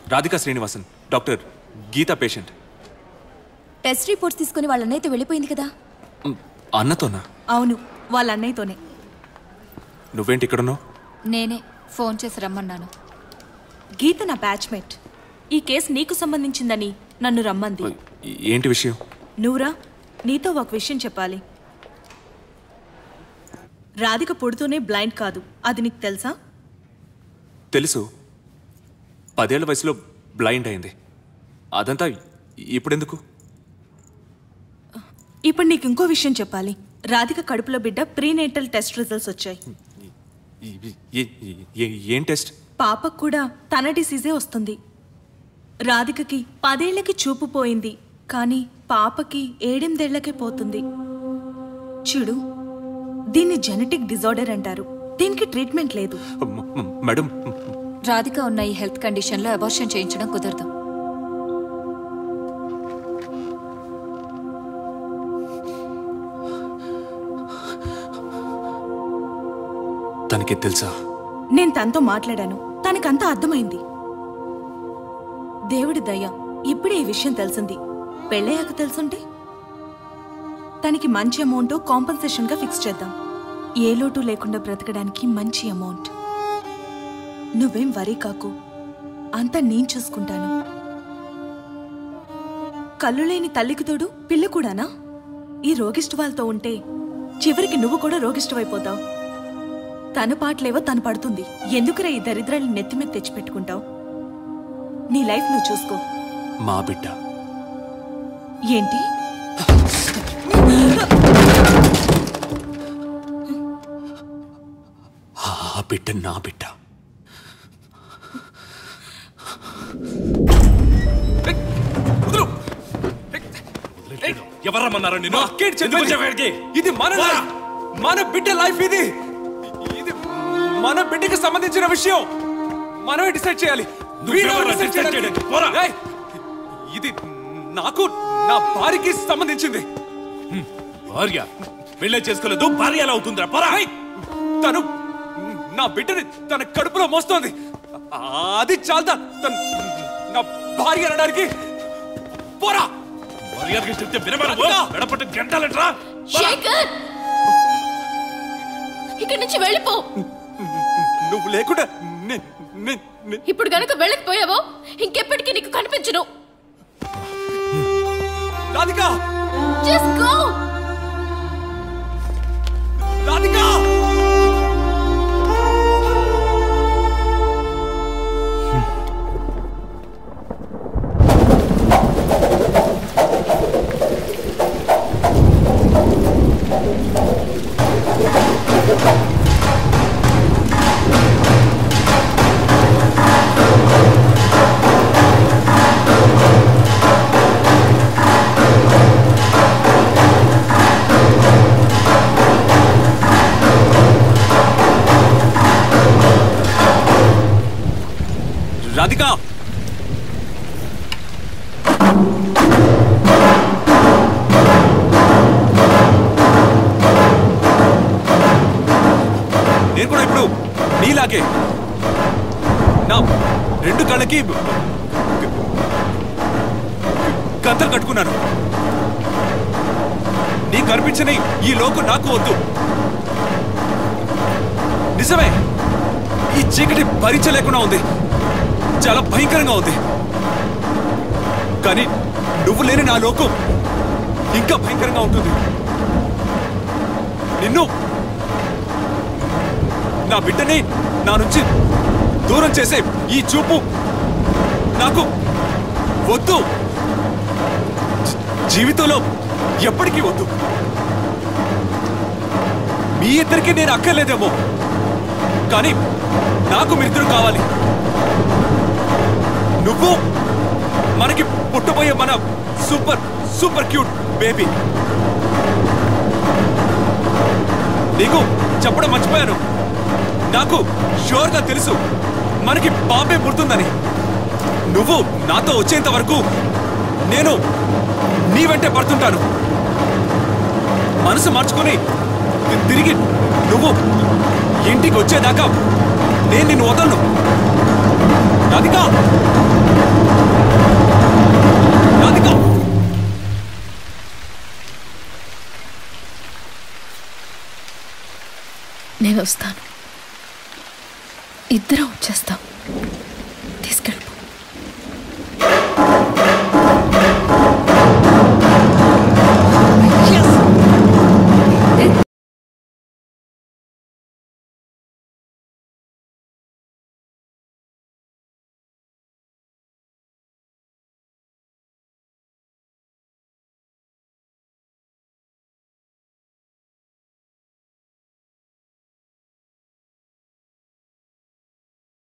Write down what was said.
Radhika Srinivasan doctor Geetha patient test reports తీసుకుని వాళ్ళ అన్నయ్యతో వెళ్ళిపోయింది కదా మ్, అన్నతోనా అవును వాళ్ళ అన్నయ్యతోనే నువ్వేంటి ఇక్కడున్నావు నేనే ఫోన్ చేసి రమ్మన్నాను గీత నా బ్యాచ్మేట్ ఈ కేసు నీకు సంబంధించిందని నన్ను రమ్మంది ఏంటి విషయం నువ్వురా నీతో ఒక విషయం చెప్పాలి రాధిక పుడుతూనే బ్లైండ్ కాదు అది నీకు తెలుసా తెలుసు పదేళ్ల వయసులో బ్లైండ్ అయింది అదంతా ఇప్పుడెందుకు ఇప్పుడు నీకు ఇంకో విషయం చెప్పాలి రాధిక కడుపులో బిడ్డ ప్రీనేటల్ టెస్ట్ రిజల్ట్స్ వచ్చాయి ఈ- ఈ- ఈ- ఏ- ఏం టెస్ట్ పాపకు కూడా తన డిసీజే వస్తుంది రాధికకి పదేళ్లకి చూపు పోయింది కానీ పాపకి ఏడెనిమిదేళ్లకే పోతుంది చూడు దీన్ని జెనెటిక్ డిజార్డర్ అంటారు దీనికి ట్రీట్మెంట్ లేదు మ- మ- మేడం రాధిక ఉన్న ఈ హెల్త్ కండిషన్లో అబార్షన్ చేయించడం కుదరదు తనకి తెలుసా నేను తనతో మాట్లాడాను తనకంతా అర్థమైంది దేవుడి దయ ఇప్పుడే ఈ విషయం తెలిసింది పెళ్ళయ్యాక తెలుసుంటే తనకి మంచి అమౌంట్ కాంపన్సేషన్గా ఫిక్స్ చేద్దాం ఏ లోటు లేకుండా బ్రతకడానికి మంచి అమౌంట్ నువ్వేం వరీ కాకు అంతా నేను చూసుకుంటాను కళ్ళు లేని తల్లికి తోడు పిల్ల కూడానా ఈ రోగిష్టి వాళ్ళతో ఉంటే చివరికి నువ్వు కూడా రోగిష్టివైపోతావు తన పాటలేవో తను పడుతుంది ఎందుకురా ఈ దరిద్రాన్ని నెత్తి మీద తెచ్చిపెట్టుకుంటావు నీ లైఫ్ నువ్వు చూసుకో మా బిడ్డ ఏంటి ఆ బిడ్డ నా బిడ్డ ఎవర్రమన్నారా నిన్ను నాకేంటి ఎందుకు చెప్పేది? వచ్చావు ఇక్కడికి? ఇది మన పోరా. లైఫ్ మన బిడ్డ లైఫ్ ఇది ఇది మన బిడ్డకి సంబంధించిన విషయం మనమే డిసైడ్ చేయాలి నువ్వెవరు వీడెవరు decide decide చేయాలి? చేయడానికి? పోరా. ఏయ్, ఇది నాకు నా భార్యకి సంబంధించింది భార్య పెళ్ళే చేసుకోలేదు భార్య ఎలా అవుతుందిరా పరా ఏయ్, తను నా బిడ్డని తన కడుపులో మోస్తోంది అది చాలదా తను నా భార్య అనడానికి పోరా మర్యాదగా చెప్తే వినమనవు అదిగా. మెడపట్టు గంటాలంట్రా శేఖర్ ఇక్కడి నుంచి వెళ్ళిపో నువ్వు లేకుండా నే- నే- నే- ఇప్పుడు గనుక వెళ్ళకపోయావో ఇంకెప్పటికీ నీకు కనిపించను రాధిక జస్ట్ గో రాధిక రాధిక నేను కూడా ఇప్పుడు నీలాగే నా రెండు కళ్ళకి గంతలు కట్టుకున్నాను నీ కనిపించని ఈ లోకు నాకు వద్దు నిజమే ఈ చీకటి భరించలేకుండా ఉంది చాలా భయంకరంగా ఉంది కానీ నువ్వు లేని నా లోకం ఇంకా భయంకరంగా ఉంటుంది నిన్ను నా బిడ్డని నా నుంచి దూరం చేసే ఈ చూపు నాకు వద్దు జీ- జీవితంలో ఎప్పటికీ వద్దు మీ ఇద్దరికి నేను అక్కర్లేదేమో కానీ నాకు మీరిద్దరు కావాలి నువ్వు మనకి పుట్టబోయే మన సూపర్ సూపర్ క్యూట్ బేబీ నీకు చెప్పడం మర్చిపోయాను నాకు షూర్గా తెలుసు మనకి బాంబే పుడుతుందని నువ్వు నాతో వచ్చేంత వరకు నేను నీ వెంటే పడుతుంటాను మనసు మార్చుకొని తి- తిరిగి నువ్వు ఇంటికి వచ్చేదాకా నేను నిన్ను వదలను రాధికా నేను వస్తాను ఇద్దరం వచ్చేస్తాం